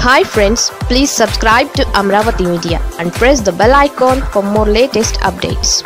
hi friends please subscribe to Amaravati media and press the bell icon for more latest updates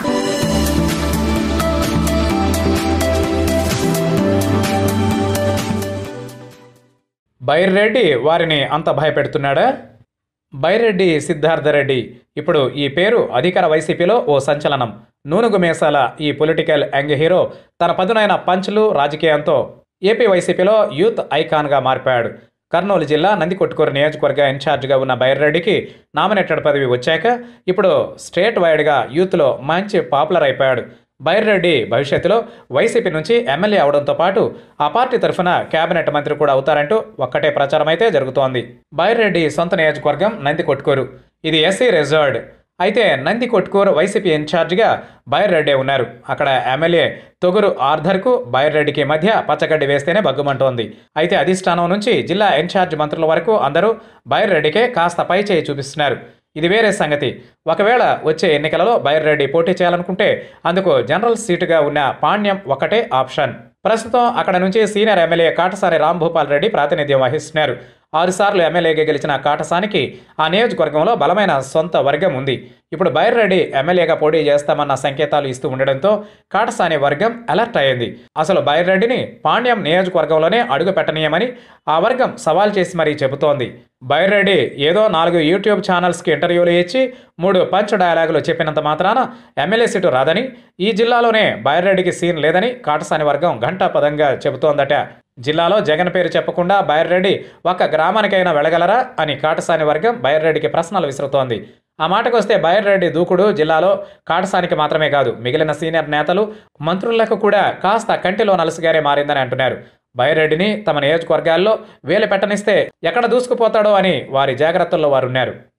Byreddy వారిని అంత భయపెడుతున్నాడా బైరెడ్డి సిద్ధార్థరెడ్డి ఇప్పుడు ఈ పేరు అధికార వైసీపీలో ఓ సంచలనం నూనుగు మేసాల ఈ పొలిటికల్ యంగ్ హీరో తన పదునైన పంచ్లు రాజకీయంతో ఏపీ వైసీపీలో యూత్ ఐకాన్గా మారిపోయాడు కర్నూలు జిల్లా నందికొట్కూరు నియోజకవర్గ ఇన్ఛార్జిగా ఉన్న బైర్రెడ్డికి నామినేటెడ్ పదవి వచ్చాక ఇప్పుడు స్టేట్ వైడ్గా యూత్లో మంచి పాపులర్ అయిపోయాడు బైర్రెడ్డి భవిష్యత్తులో వైసీపీ నుంచి ఎమ్మెల్యే అవడంతో పాటు ఆ పార్టీ తరఫున కేబినెట్ మంత్రి కూడా అవుతారంటూ ఒక్కటే ప్రచారం అయితే జరుగుతోంది బైర్రెడ్డి సొంత నియోజకవర్గం నంది కొట్కూరు ఇది ఎస్సీ రిజర్వ్డ్ అయితే నంది కొట్కూరు వైసీపీ ఇన్ఛార్జిగా బైర్రెడ్డి ఉన్నారు అక్కడ ఎమ్మెల్యే తొగురు ఆర్థర్కు బైర్రెడ్డికి మధ్య పచ్చగడ్డి వేస్తేనే బగ్గుమంటోంది అయితే అధిష్టానం నుంచి జిల్లా ఇన్ఛార్జ్ మంత్రుల వరకు అందరూ బైర్రెడ్డికే కాస్త పై చేయి చూపిస్తున్నారు ఇది వేరే సంగతి ఒకవేళ వచ్చే ఎన్నికలలో బైర్రెడ్డి పోటీ చేయాలనుకుంటే అందుకు జనరల్ సీటుగా ఉన్న పాణ్యం ఒకటే ఆప్షన్ ప్రస్తుతం అక్కడ నుంచి సీనియర్ ఎమ్మెల్యే కాటసాని రాంభూపాల్ రెడ్డి ప్రాతినిధ్యం వహిస్తున్నారు ఆరుసార్లు ఎమ్మెల్యేగా గెలిచిన కాటసానికి ఆ నియోజకవర్గంలో బలమైన సొంత వర్గం ఉంది ఇప్పుడు బైర్రెడ్డి ఎమ్మెల్యేగా పోటీ చేస్తామన్న సంకేతాలు ఇస్తూ ఉండడంతో కాటసాని వర్గం అలర్ట్ అయింది అసలు బైర్రెడ్డిని పాండ్యం నియోజకవర్గంలోనే అడుగు పెట్టనీయమని ఆ వర్గం సవాల్ చేసి మరీ చెబుతోంది బైర్రెడ్డి ఏదో నాలుగు యూట్యూబ్ ఛానల్స్కి ఇంటర్వ్యూలు ఇచ్చి మూడు పంచ్ డైలాగులు చెప్పినంత మాత్రాన ఎమ్మెల్యే సీటు రాదని ఈ జిల్లాలోనే బైర్రెడ్డికి సీన్ లేదని కాటసాని వర్గం ఘంటాపదంగా చెబుతోందట జిల్లాలో జగన్ పేరు చెప్పకుండా బైర్రెడ్డి ఒక్క గ్రామానికైనా వెళ్ళగలరా అని కాటసాని వర్గం బైర్రెడ్డికి ప్రశ్నలు విసురుతోంది ఆ మాటకు వస్తే బైర్రెడ్డి దూకుడు జిల్లాలో కాటసానికి మాత్రమే కాదు మిగిలిన సీనియర్ నేతలు మంత్రులకు కూడా కాస్త కంటిలో నలుసుగారే మారిందని అంటున్నారు బైరెడ్డిని తమ నియోజకవర్గాల్లో వేలు పెట్టనిస్తే ఎక్కడ దూసుకుపోతాడో అని వారి జాగ్రత్తల్లో వారున్నారు